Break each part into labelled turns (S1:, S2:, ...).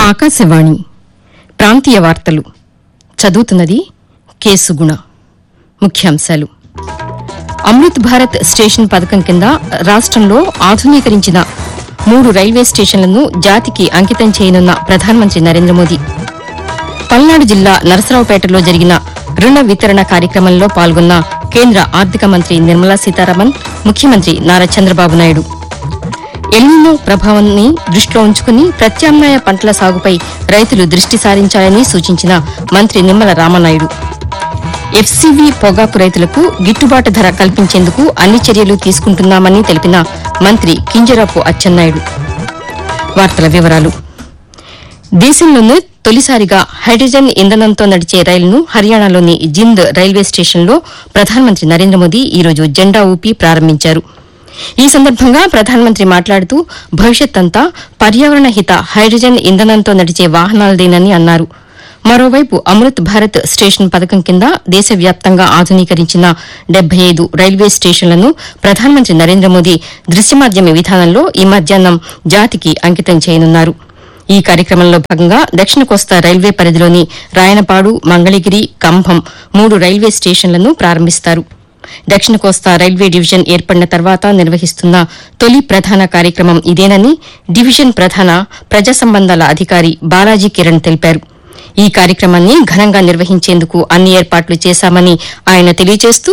S1: ఆకాశవాణి ప్రాంతీయ వార్తలు చదువుతున్నది కేసుగుణ ముఖ్యాంశాలు అమృత్ భారత్ స్టేషన్ పథకం కింద రాష్టంలో ఆధునీకరించిన మూడు రైల్వే స్టేషన్లను జాతికి అంకితం చేయనున్న ప్రధానమంత్రి నరేంద్ర మోదీ పల్నాడు జిల్లా నరసరావుపేటలో జరిగిన రుణ వితరణ కార్యక్రమంలో పాల్గొన్న కేంద్ర ఆర్థిక మంత్రి నిర్మలా సీతారామన్ ముఖ్యమంత్రి నారా చంద్రబాబు నాయుడు ఎల్నినో ప్రభావాన్ని దృష్టిలో ఉంచుకుని ప్రత్యామ్నాయ పంటల సాగుపై రైతులు దృష్టి సారించాలని సూచించిన మంత్రి నిమ్మల రామనాయుడు ఎఫ్సీవీ పొగాకు రైతులకు గిట్టుబాటు ధర కల్పించేందుకు అన్ని చర్యలు తీసుకుంటున్నామని తెలిపిన మంత్రి కింజరాపు అచ్చెన్నాయుడు వార్తల వివరాలు దేశంలోనే తొలిసారిగా హైడ్రోజన్ ఇంధనంతో నడిచే రైలును హర్యానాలోని జింద్ రైల్వే స్టేషన్లో ప్రధానమంత్రి నరేంద్ర మోదీ ఈరోజు జెండా ఊపి ప్రారంభించారు ఈ సందర్భంగా ప్రధానమంత్రి మాట్లాడుతూ భవిష్యత్ అంతా పర్యావరణ హిత హైడ్రోజన్ ఇంధనంతో నడిచే వాహనాలదేనని అన్నారు మరోవైపు అమృత్ భారత్ స్టేషన్ పథకం కింద దేశవ్యాప్తంగా ఆధునీకరించిన డెబ్బై ఐదు రైల్వే స్టేషన్లను ప్రధానమంత్రి నరేంద్ర మోదీ దృశ్యమాధ్యమ విధానంలో ఈ మధ్యాహ్నం జాతికి అంకితం చేయనున్నారు ఈ కార్యక్రమంలో భాగంగా దక్షిణ కోస్తా రైల్వే పరిధిలోని రాయనపాడు మంగళగిరి కంభం మూడు రైల్వే స్టేషన్లను ప్రారంభిస్తారు దక్షిణ కోస్తా రైల్వే డివిజన్ ఏర్పడిన తర్వాత నిర్వహిస్తున్న తొలి ప్రధాన కార్యక్రమం ఇదేనని డివిజన్ ప్రధాన ప్రజా సంబంధాల అధికారి బాలాజీ కిరణ్ తెలిపారు ఈ కార్యక్రమాన్ని ఘనంగా నిర్వహించేందుకు అన్ని ఏర్పాట్లు చేశామని ఆయన తెలియజేస్తూ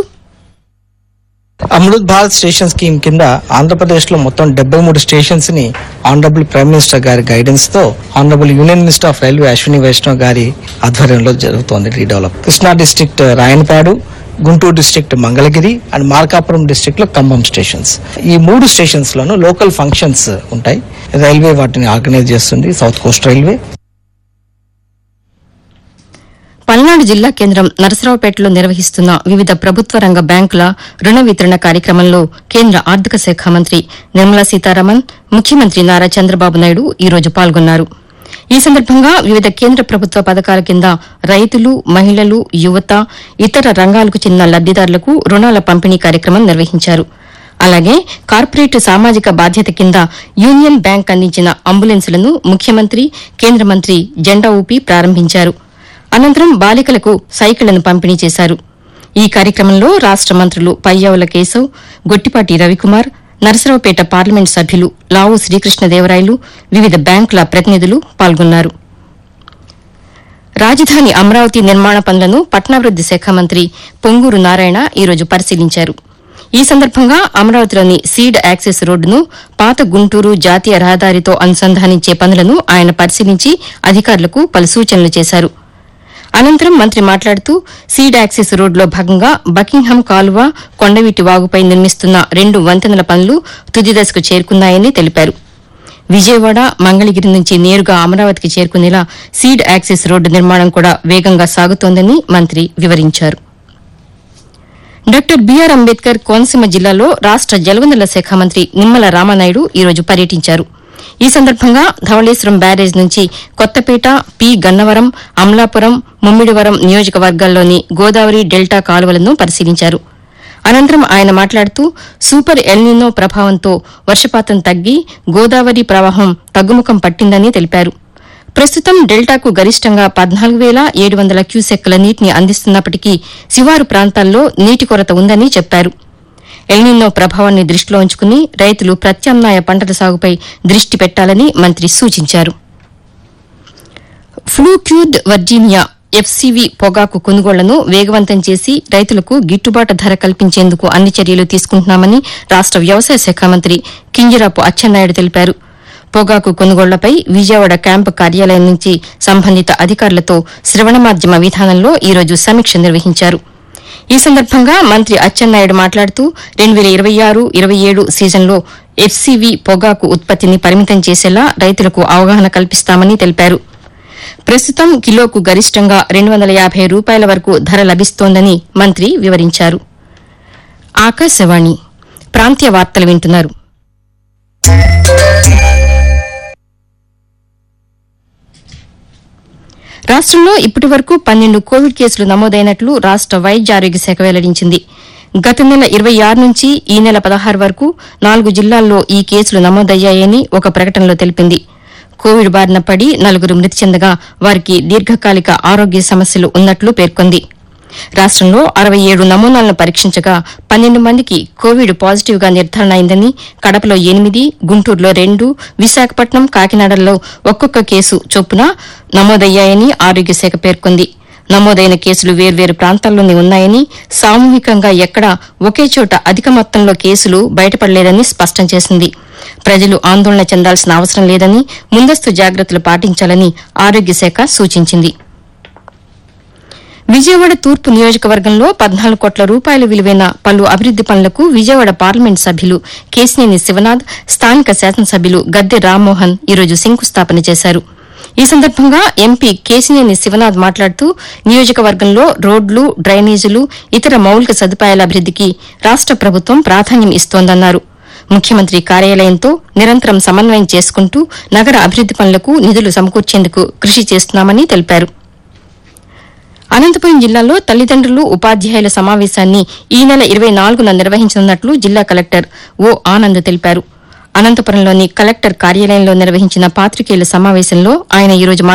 S2: అమృత్ భారత్ స్టేషన్ స్కీమ్ కింద ఆంధ్రప్రదేశ్ లో మొత్తం డెబ్బై మూడు స్టేషన్స్ ని ఆనరబుల్ ప్రైమ్ మినిస్టర్ గారి గైడెన్స్ తో honourable union minister of railway Ashwini Vaishnav గారి ఆధ్వర్యంలో జరుగుతోంది redevelop Krishna district Rayanapadu Guntur district Mangalagiri and Markapuram district లో ఖమ్మం స్టేషన్స్ ఈ మూడు స్టేషన్స్ లోను లోకల్ ఫంక్షన్స్ ఉంటాయి రైల్వే వాటిని ఆర్గనైజ్ చేస్తుంది సౌత్ కోస్ట్ రైల్వే
S1: పల్నాడు జిల్లా కేంద్రం నరసరావుపేటలో నిర్వహిస్తున్న వివిధ ప్రభుత్వ రంగ బ్యాంకుల రుణ వితరణ కార్యక్రమంలో కేంద్ర ఆర్థిక శాఖ మంత్రి నిర్మలా సీతారామన్ ముఖ్యమంత్రి నారా చంద్రబాబు నాయుడు ఈ రోజు పాల్గొన్నారు ఈ సందర్భంగా వివిధ కేంద్ర ప్రభుత్వ పథకాల కింద రైతులు మహిళలు యువత ఇతర రంగాలకు చెందిన లబ్దిదారులకు రుణాల పంపిణీ కార్యక్రమం నిర్వహించారు అలాగే కార్పొరేట్ సామాజిక బాధ్యత కింద యూనియన్ బ్యాంక్ అందించిన అంబులెన్సులను ముఖ్యమంత్రి కేంద్ర మంత్రి జెండా ఊపి ప్రారంభించారు అనంతరం బాలికలకు సైకిళ్లను పంపిణీ చేశారు ఈ కార్యక్రమంలో రాష్ట మంత్రులు పయ్యావుల కేశవ్ గొట్టిపాటి రవికుమార్ నరసరావుపేట పార్లమెంట్ సభ్యులు లావు శ్రీకృష్ణదేవరాయలు వివిధ బ్యాంకుల ప్రతినిధులు పాల్గొన్నారు రాజధాని అమరావతి నిర్మాణ పనులను పట్టణాభివృద్ది శాఖ మంత్రి పొంగూరు నారాయణ ఈరోజు పరిశీలించారు ఈ సందర్భంగా అమరావతిలోని సీడ్ యాక్సెస్ రోడ్డును పాత గుంటూరు జాతీయ రహదారితో అనుసంధానించే పనులను ఆయన పరిశీలించి అధికారులకు పలు సూచనలు చేశారు అనంతరం మంత్రి మాట్లాడుతూ సీడ్ యాక్సెస్ రోడ్లో భాగంగా బకింగ్హామ్ కాలువ కొండవీటి వాగుపై నిర్మిస్తున్న రెండు వంతెనల పనులు తుది దశకు చేరుకున్నాయని తెలిపారు విజయవాడ మంగళగిరి నుంచి నేరుగా అమరావతికి చేరుకునేలా సీడ్ యాక్సెస్ రోడ్డు నిర్మాణం కూడా వేగంగా సాగుతోందని మంత్రి వివరించారు డాక్టర్ బీఆర్ అంబేద్కర్ కోనసీమ జిల్లాలో రాష్ట జలవనరుల శాఖ మంత్రి నిమ్మల రామనాయుడు ఈరోజు పర్యటించారు ఈ సందర్భంగా ధవళేశ్వరం బ్యారేజ్ నుంచి కొత్తపేట పి గన్నవరం అమలాపురం ముమ్మిడివరం నియోజకవర్గాల్లోని గోదావరి డెల్టా కాలువలను పరిశీలించారు అనంతరం ఆయన మాట్లాడుతూ సూపర్ ఎల్నినో ప్రభావంతో వర్షపాతం తగ్గి గోదావరి ప్రవాహం తగ్గుముఖం పట్టిందని తెలిపారు ప్రస్తుతం డెల్టాకు గరిష్టంగా పద్నాలుగు వేల ఏడు వందల క్యూసెక్కుల నీటిని అందిస్తున్నప్పటికీ శివారు ప్రాంతాల్లో నీటి కొరత ఉందని చెప్పారు ఎల్నినో ప్రభావాన్ని దృష్టిలో ఉంచుకుని రైతులు ప్రత్యామ్నాయ పంటల సాగుపై దృష్టి పెట్టాలని మంత్రి సూచించారు ఫ్లూక్యూద్ వర్జీనియా ఎఫ్సీవీ పొగాకు కొనుగోళ్లను వేగవంతం చేసి రైతులకు గిట్టుబాటు ధర కల్పించేందుకు అన్ని చర్యలు తీసుకుంటున్నామని రాష్ట వ్యవసాయ శాఖ మంత్రి కింజరాపు అచ్చెన్నాయుడు తెలిపారు పొగాకు కొనుగోళ్లపై విజయవాడ క్యాంపు కార్యాలయం నుంచి సంబంధిత అధికారులతో శ్రవణ మాధ్యమ విధానంలో ఈరోజు సమీక్ష నిర్వహించారు ఈ సందర్భంగా మంత్రి అచ్చెన్నాయుడు మాట్లాడుతూ రెండు వేల ఇరవై ఆరు ఇరవై ఏడు సీజన్లో ఎఫ్సీవీ పొగాకు ఉత్పత్తిని పరిమితం చేసేలా రైతులకు అవగాహన కల్పిస్తామని తెలిపారు ప్రస్తుతం కిలోకు గరిష్టంగా రెండు వందల యాభై రూపాయల వరకు ధర లభిస్తోందని మంత్రి వివరించారు ఆకాశవాణి ప్రాంతీయ వార్తలు వింటున్నారు రాష్టంలో ఇప్పటి వరకు పన్నెండు కోవిడ్ కేసులు నమోదైనట్లు రాష్ట వైద్య ఆరోగ్య శాఖ వెల్లడించింది గత నెల ఇరవై ఆరు నుంచి ఈ నెల పదహారు వరకు నాలుగు జిల్లాల్లో ఈ కేసులు నమోదయ్యాయని ఒక ప్రకటనలో తెలిపింది కోవిడ్ బారిన పడి నలుగురు మృతి చెందగా వారికి దీర్ఘకాలిక ఆరోగ్య సమస్యలు ఉన్నట్లు పేర్కొంది రాష్టంలో అరవై ఏడు నమూనాలను పరీక్షించగా పన్నెండు మందికి కోవిడ్ పాజిటివ్ గా నిర్ధారణ అయిందని కడపలో ఎనిమిది గుంటూరులో రెండు విశాఖపట్నం కాకినాడలో ఒక్కొక్క కేసు చొప్పున నమోదయ్యాయని ఆరోగ్య శాఖ పేర్కొంది నమోదైన కేసులు వేర్వేరు ప్రాంతాల్లోనే ఉన్నాయని సామూహికంగా ఎక్కడా ఒకే చోట అధిక మొత్తంలో కేసులు బయటపడలేదని స్పష్టం చేసింది ప్రజలు ఆందోళన చెందాల్సిన అవసరం లేదని ముందస్తు జాగ్రత్తలు పాటించాలని ఆరోగ్య శాఖ సూచించింది విజయవాడ తూర్పు నియోజకవర్గంలో పద్నాలుగు కోట్ల రూపాయల విలువైన పలు అభివృద్ది పనులకు విజయవాడ పార్లమెంట్ సభ్యులు కేశినేని శివనాథ్ స్థానిక శాసనసభ్యులు గద్దె రామ్మోహన్ ఈరోజు శంకుస్థాపన చేశారు ఈ సందర్భంగా ఎంపీ కేశినేని శివనాథ్ మాట్లాడుతూ నియోజకవర్గంలో రోడ్లు డ్రైనేజీలు ఇతర మౌలిక సదుపాయాల అభివృద్దికి రాష్ట ప్రభుత్వం ప్రాధాన్యం ఇస్తోందన్నారు ముఖ్యమంత్రి కార్యాలయంతో నిరంతరం సమన్వయం చేసుకుంటూ నగర అభివృద్ది పనులకు నిధులు సమకూర్చేందుకు కృషి చేస్తున్నామని తెలిపారు అనంతపురం జిల్లాలో తల్లిదండ్రులు ఉపాధ్యాయుల సమావేశాన్ని ఈ నెల ఇరవై నాలుగున నిర్వహించనున్నట్లు జిల్లా కలెక్టర్ ఓ ఆనంద్ తెలిపారు అనంతపురంలోని కలెక్టర్ కార్యాలయంలో నిర్వహించిన పాతికేయుల సమావేశంలో ఆయన ఈరోజు